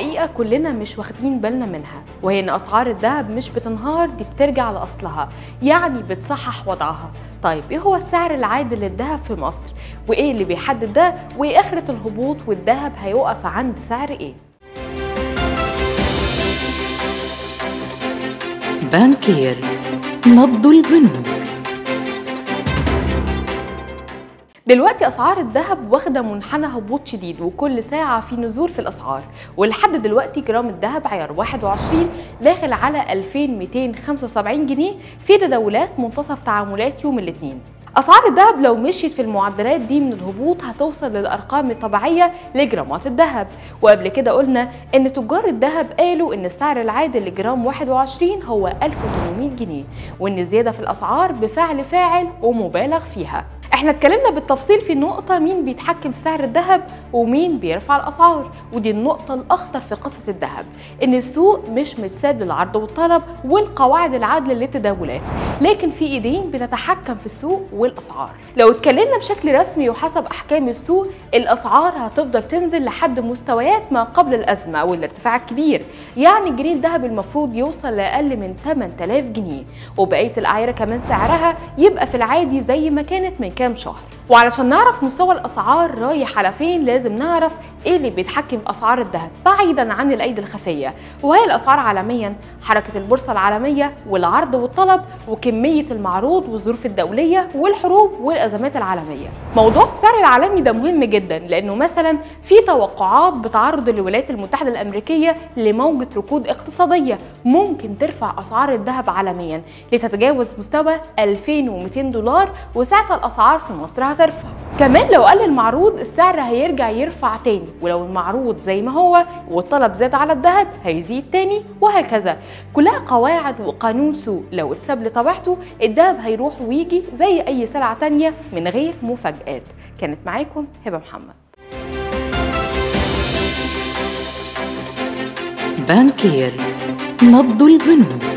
حقيقة كلنا مش واخدين بالنا منها وهي إن أسعار الذهب مش بتنهار دي بترجع لأصلها يعني بتصحح وضعها طيب إيه هو السعر العادل للذهب في مصر وإيه اللي بيحدد ده وإيه آخرة الهبوط والذهب هيقف عند سعر إيه بانكير نبض البنوك دلوقتي اسعار الذهب واخده منحنى هبوط شديد وكل ساعه في نزول في الاسعار ولحد دلوقتي جرام الذهب عيار 21 داخل على 2275 جنيه في تداولات منتصف تعاملات يوم الاثنين اسعار الذهب لو مشيت في المعدلات دي من الهبوط هتوصل للارقام الطبيعيه لجرامات الذهب وقبل كده قلنا ان تجار الذهب قالوا ان السعر العادل لجرام 21 هو 1800 جنيه وان الزياده في الاسعار بفعل فاعل ومبالغ فيها احنا اتكلمنا بالتفصيل في نقطة مين بيتحكم في سعر الذهب ومين بيرفع الأسعار ودي النقطة الأخطر في قصة الذهب إن السوق مش متساب للعرض والطلب والقواعد العادلة للتداولات لكن في إيدين بتتحكم في السوق والأسعار لو اتكلمنا بشكل رسمي وحسب أحكام السوق الأسعار هتفضل تنزل لحد مستويات ما قبل الأزمة والارتفاع الكبير يعني جنيه الذهب المفروض يوصل لأقل من 8000 جنيه وبقية الأعيرة كمان سعرها يبقى في العادي زي ما كانت من كام شهر وعلشان نعرف مستوى الاسعار رايح على فين لازم نعرف ايه اللي بيتحكم في اسعار الذهب بعيدا عن الايدي الخفيه وهي الاسعار عالميا حركه البورصه العالميه والعرض والطلب وكميه المعروض والظروف الدوليه والحروب والازمات العالميه موضوع السعر العالمي ده مهم جدا لانه مثلا في توقعات بتعرض الولايات المتحده الامريكيه لموجه ركود اقتصاديه ممكن ترفع اسعار الذهب عالميا لتتجاوز مستوى 2200 دولار وساعتها الاسعار في مصر هترفع كمان لو قل المعروض السعر هيرجع يرفع تاني ولو المعروض زي ما هو والطلب زاد على الذهب هيزيد تاني وهكذا كلها قواعد وقانون سوق لو اتساب لطبيعته الذهب هيروح ويجي زي اي سلعة تانية من غير مفاجآت كانت معاكم هبة محمد بانكير نبض البنوك